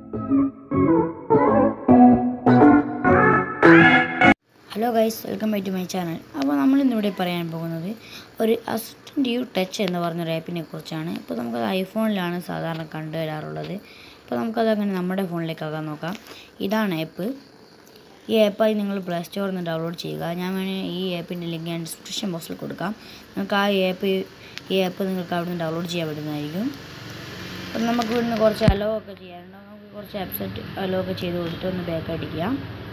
hello guys welcome back to my channel അപ്പോൾ നമ്മൾ ഇന്നിവിടെ പറയാൻ പോകുന്നത് ഒരു അസിസ്റ്റൻ്റ് യു ടച്ച് എന്ന് പറഞ്ഞൊരു ആപ്പിനെ കുറിച്ചാണ് ഇപ്പോൾ നമുക്കത് ഐഫോണിലാണ് സാധാരണ കണ്ടുവരാറുള്ളത് അപ്പോൾ നമുക്കത് അങ്ങനെ നമ്മുടെ ഫോണിലേക്കാക്കാൻ നോക്കാം ഇതാണ് ആപ്പ് ഈ ആപ്പായി നിങ്ങൾ പ്ലേ സ്റ്റോറിൽ നിന്ന് ഡൗൺലോഡ് ചെയ്യുക ഞാൻ വേണേൽ ഈ ആപ്പിൻ്റെ ലിങ്ക് ഞാൻ ഡിസ്ക്രിപ്ഷൻ ബോക്സിൽ കൊടുക്കാം നിങ്ങൾക്ക് ആ ആപ്പ് ഈ ആപ്പ് നിങ്ങൾക്ക് അവിടെ നിന്ന് ഡൗൺലോഡ് ചെയ്യാൻ പറ്റുന്നതായിരിക്കും അപ്പം നമുക്ക് ഇവിടുന്ന് കുറച്ച് അലോ ഒക്കെ ചെയ്യാനുണ്ട് നമുക്ക് കുറച്ച് വെബ്സൈറ്റ് അലോ ഒക്കെ ചെയ്ത് കൊടുത്തിട്ട് ഒന്ന് ബാക്ക് അടിക്കാം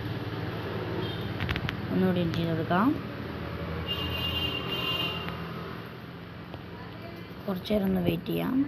ഒന്നുകൂടി ചെയ്ത് കൊടുക്കാം കുറച്ച് നേരം ഒന്ന് വെയിറ്റ് ചെയ്യാം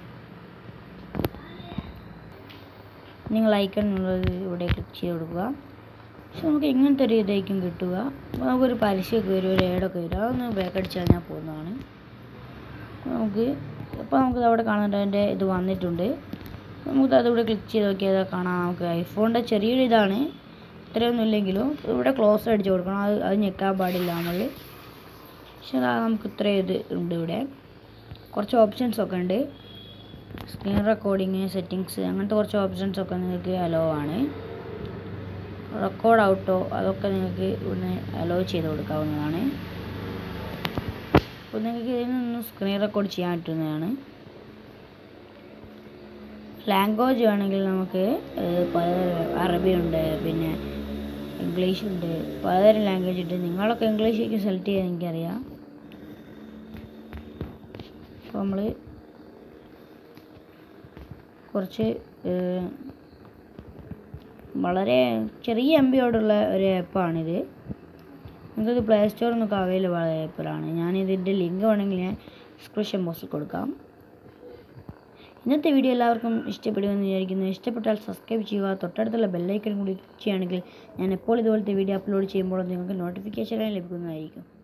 നിങ്ങൾ ഐക്കൺ എന്നുള്ളത് ഇവിടെ ക്ലിക്ക് ചെയ്ത് കൊടുക്കുക പക്ഷെ നമുക്ക് ഇങ്ങനത്തെ ഒരു ഇതായിരിക്കും കിട്ടുക അപ്പോൾ നമുക്കൊരു പരസ്യമൊക്കെ വരും ഒരു ഏടൊക്കെ വരും അതൊന്ന് ബാക്ക് അടിച്ചാൽ ഞാൻ പോകുന്നതാണ് അപ്പോൾ നമുക്ക് ഇപ്പോൾ നമുക്ക് അവിടെ കാണാൻ അതിൻ്റെ ഇത് വന്നിട്ടുണ്ട് നമുക്ക് അതിവിടെ ക്ലിക്ക് ചെയ്ത് നോക്കിയാൽ കാണാം നമുക്ക് ഐഫോണിൻ്റെ ചെറിയൊരു ഇതാണ് ഇത്രയൊന്നും ഇല്ലെങ്കിലും ഇവിടെ ക്ലോസ് അടിച്ച് കൊടുക്കണം അത് അത് ഞെക്കാൻ പാടില്ല നമ്മൾ പക്ഷെ അതാ നമുക്ക് ഇത്രയും ഇത് ഉണ്ട് ഇവിടെ കുറച്ച് ഓപ്ഷൻസ് ഒക്കെ ഉണ്ട് സ്ക്രീൻ റെക്കോർഡിങ് സെറ്റിങ്സ് അങ്ങനത്തെ കുറച്ച് ഓപ്ഷൻസ് ഒക്കെ നിങ്ങൾക്ക് അലോ ആണ് റെക്കോർഡ് ഔട്ടോ അതൊക്കെ നിങ്ങൾക്ക് ഇവിടുന്ന് അലോ ചെയ്ത് കൊടുക്കാവുന്നതാണ് അപ്പോൾ നിങ്ങൾക്ക് ഇതിൽ നിന്ന് സ്ക്രീൻ റെക്കോർഡ് ചെയ്യാൻ പറ്റുന്നതാണ് ലാംഗ്വേജ് വേണമെങ്കിൽ നമുക്ക് ഏഹ്, പലതരം അറബി ഉണ്ട് പിന്നെ ഇംഗ്ലീഷ് ഉണ്ട് പലതരം ലാംഗ്വേജ് ഉണ്ട് നിങ്ങളൊക്കെ ഇംഗ്ലീഷ് സെലക്ട് ചെയ്യാൻ എനിക്കറിയാം അപ്പോൾ നമ്മൾ കുറച്ച് ഏഹ്, വളരെ ചെറിയ എം ബിയോടുള്ള ഒരു ആപ്പാണിത് നിങ്ങൾക്കിത് പ്ലേ സ്റ്റോറിൽ നിന്നൊക്കെ അവൈലബിൾ ആയ ആപ്പിലാണ് ഞാനിതിൻ്റെ ലിങ്ക് വേണമെങ്കിൽ ഞാൻ ഡിസ്ക്രിപ്ഷൻ ബോക്സിൽ കൊടുക്കാം ഇന്നത്തെ വീഡിയോ എല്ലാവർക്കും ഇഷ്ടപ്പെടുമെന്ന് വിചാരിക്കുന്നു ഇഷ്ടപ്പെട്ടാൽ സബ്സ്ക്രൈബ് ചെയ്യുക തൊട്ടടുത്തുള്ള ബെല്ലൈക്കൺ കൂടി ചെയ്യുകയാണെങ്കിൽ ഞാൻ എപ്പോൾ ഇതുപോലത്തെ വീഡിയോ അപ്ലോഡ് ചെയ്യുമ്പോൾ നിങ്ങൾക്ക് നോട്ടിഫിക്കേഷൻ ലഭിക്കുന്നതായിരിക്കും